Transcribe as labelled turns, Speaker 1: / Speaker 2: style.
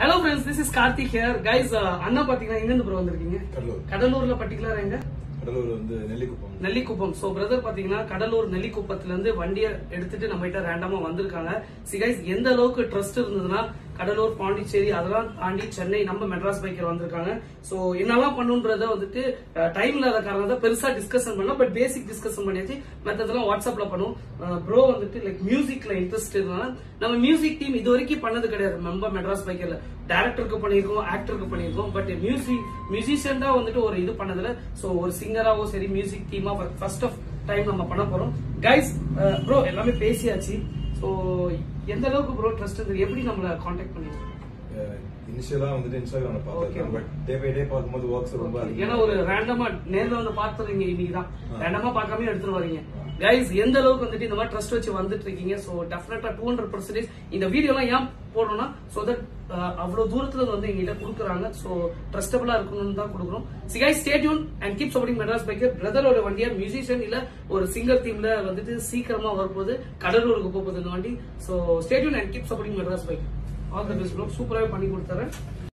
Speaker 1: Hello friends this is Karthik here guys அண்ணா பாத்தீங்கன்னா எங்க இருந்து ப்ரோ வந்திருக்கீங்க
Speaker 2: கடலூர்
Speaker 1: கடலூர்ல பர்டிகுலர் எங்க
Speaker 2: கடலூர் வந்து நெல்லிக்குப்பம்
Speaker 1: நெல்லிக்குப்பம் சோ பிரதர் பாத்தீங்கன்னா கடலூர் நெல்லிக்குப்பத்துல இருந்து வண்டியை எடுத்துட்டு நம்ம கிட்ட ரேண்டமா வந்திருக்காங்க சி கைஸ் எந்த அளவுக்கு ட்ரஸ்ட் இருந்ததுன்னா கடலூர் பாண்டிச்சேரி அதெல்லாம் தாண்டி சென்னை நம்ம மெட்ராஸ் பைக்கர் வந்திருக்காங்க சோ என்னெல்லாம் பண்ணுன்றத வந்துட்டு டைம் இல்லாத காரணம் தான் பெருசா டிஸ்கஷன் பண்ணலாம் பட் பேசிக் டிஸ்கஷன் பண்ணியாச்சு மத்ததெல்லாம் வாட்ஸ்அப்ல பண்ணுவோம் ப்ரோ வந்துட்டு லைக் மியூசிக்ல இன்ட்ரெஸ்ட் இருந்தா நம்ம மியூசிக் டீம் இது வரைக்கும் பண்ணது கிடையாது நம்ம மெட்ராஸ் பைக்கர்ல டேரக்டருக்கு பண்ணியிருக்கோம் ஆக்டருக்கு பண்ணியிருக்கோம் பட் மியூசிக் மியூசிஷியன் தான் வந்துட்டு ஒரு இது பண்ணதுல சோ ஒரு சிங்கராவோ சரி மியூசிக் டீமா ஃபர்ஸ்ட் ஆஃப் டைம் நம்ம பண்ண போறோம் கைஸ் ப்ரோ எல்லாமே பேசியாச்சு சோ எந்த அளவுக்கு ப்ரோ ட்ரஸ்ட் இருந்தது எப்படி நம்மள காண்டாக்ட் பண்ணீங்க
Speaker 2: இனிஷியலா வந்துட்டு இன்ஸ்டாகிராம்ல
Speaker 1: Okay.
Speaker 2: பார்த்தேன் பட் டே பை டே பார்க்கும்போது ஒர்க்ஸ் ரொம்ப
Speaker 1: ஏன்னா ஒரு ரேண்டமா நேர்ல வந்து பாத்துறீங்க இன்னைக்கு தான்
Speaker 2: ஆ.
Speaker 1: ரேண்டமா பார்க்காம எடுத்துட்டு வரீங்க
Speaker 2: ஆ.
Speaker 1: கைஸ் எந்த அளவுக்கு வந்துட்டு இந்த மாதிரி ட்ரஸ்ட் வச்சு வந்துட்டு இருக்கீங்க சோ டெஃபினட்டா டூ ஹண்ட்ரட் பர்சன்டேஜ் இந்த வீடியோ எல்லாம் ஏன் போடுறோம்னா சோ தட் அவ்வளவு தூரத்துல வந்து எங்ககிட்ட கொடுக்குறாங்க சோ ட்ரஸ்டபிளா இருக்கணும்னு தான் கொடுக்குறோம் see guys stay tuned and keep supporting Madras biker பிரதரோட வண்டியா மியூசிஷியன் இல்ல ஒரு சிங்கர் டீம்ல வந்துட்டு சீக்கிரமா வரப்போகுது கடலூருக்கு போகுது இந்த வண்டி so stay tuned and keep supporting Madras biker all the best bro சூப்பராகவே பண்ணி கொடுத்துறேன்